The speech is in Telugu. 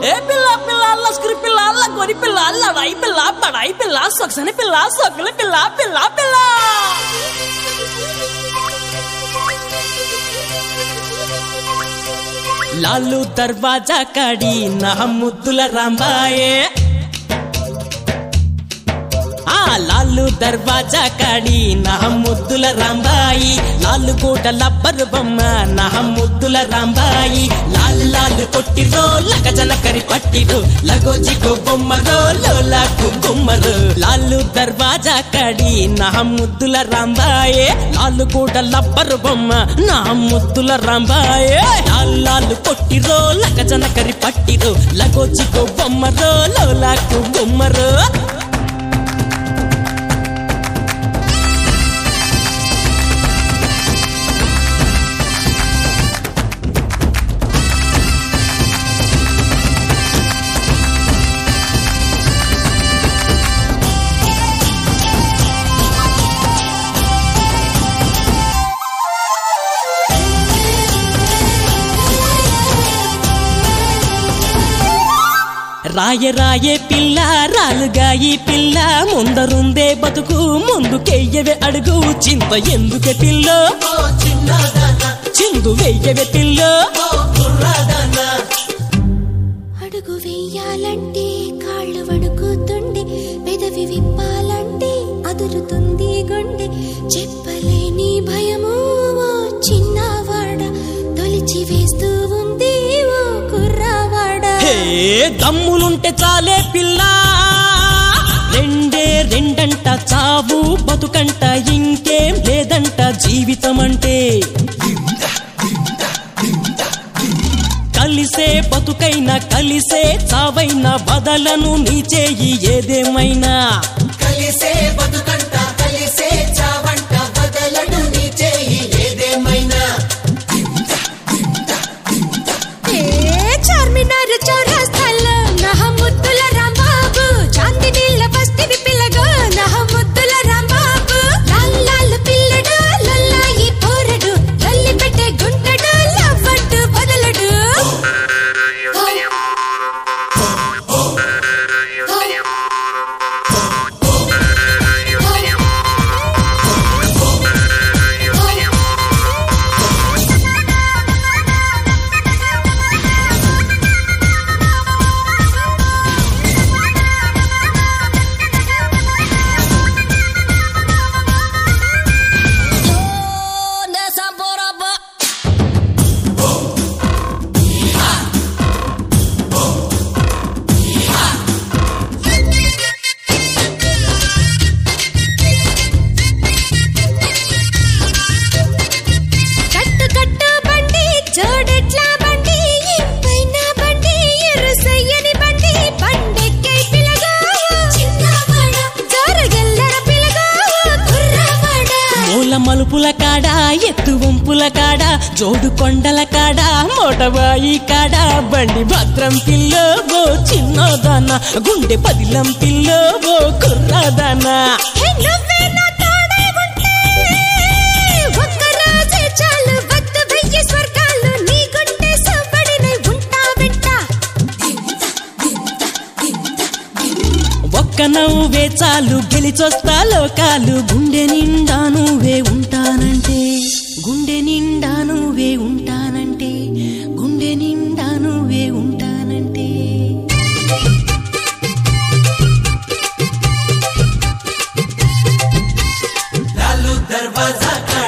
ఏ పిల్ల పిల్ల లస్కరి పిల్ల లగోరి పిల్ల లడాయి పిల్ల బడాయి పిల్ల సొక్సని పిల్ల సొక్కలి పిల్ల పిల్ల పిల్ల లాలు దర్వాజా కాడి నా ముద్దుల రాంబాయే ఆ లాలు దర్వాజా కాడి నా ముద్దుల రాంబాయి లాలు కోట లబ్బరు బొమ్మ నా ముద్దుల రాంబాయి లాల్ లాల్ కొట్టిరో లగజన కరి పట్టిరో లగో జిగో బొమ్మరో లోలాకు బొమ్మరో లాలు దర్వాజా కాడి నా ముద్దుల రాంబాయే లాలు కోట లబ్బరు బొమ్మ నా ముద్దుల రాంబాయే లాల్ లాల్ కొట్టిరో లగజన కరి పట్టిరో లగో జిగో బొమ్మరో లోలాకు బొమ్మరో రాయ రాయే పిల్ల రాలుగా ఈ పిల్ల ముందరుందే బతుకు ముందుకెయ్యవే అడుగు చింత ఎందుకే పిల్ల చిందు వెయ్యవే పిల్ల అడుగు వెయ్యాలంటే కాళ్ళు వణుకుతుండే పెదవి విప్పాలంటే అదురుతుంది గుండె చెప్పలేని భయము ఓ చిన్నవాడ తొలిచి వేస్తూ ఉంది ఓ కుర్రవాడ హే దమ్ములుంటే చాలే పిల్ల రెండే రెండంట చావు బతుకంట ఇంకేం లేదంట జీవితం అంటే కలిసే బతుకైనా కలిసే చావైనా బదలను నీ చేయి ఏదేమైనా కలిసే బతుకంట కలిసే చావంట బదలడు నీ చేయి ఏదేమైనా ఏ చార్మినార్ చౌరస్తాలో నా ముద్దుల రాంబాబు చాందినీళ్ళ బస్తివి పిల్లగా నా ముద్దుల రాంబాబు లాల్ లాల్ పిల్లడు లొల్లాయి పోరడు లొల్లి పెట్టే గుంటడు లవ్వట్టు బదలడు కట్టు కట్టు బండి జోడెట్ల బండి ఇంపైన బండి ఎరుసయ్యని బండి బండెక్కే పిల్లగా చిన్నవాడ జోరగల్లర పిల్లగా కుర్రవాడ మూల మలుపుల కాడ ఎత్తు వంపుల కాడ జోడు కొండల కాడ మోటబాయి కాడ బండి భద్రం పిల్లో ఓ చిన్నదాన గుండె పదిలం పిల్లో ఓ కుర్రాదాన హే నువ్వే నా తోడై ఉంటే ఒక్క రోజే చాలు వద్దు వెయ్యి స్వర్గాలు నీ గుండె సవ్వడినై ఉంటా వింటా ఒక్క నవ్వే చాలు గెలిచొస్తా లోకాలు గుండె నిండా నువ్వే ఉంటానంటే గుండె నిండా నువ్వే ఉంటానంటే గుండె నిండా నువ్వే ఉంటానంటే లాలు దర్వాజా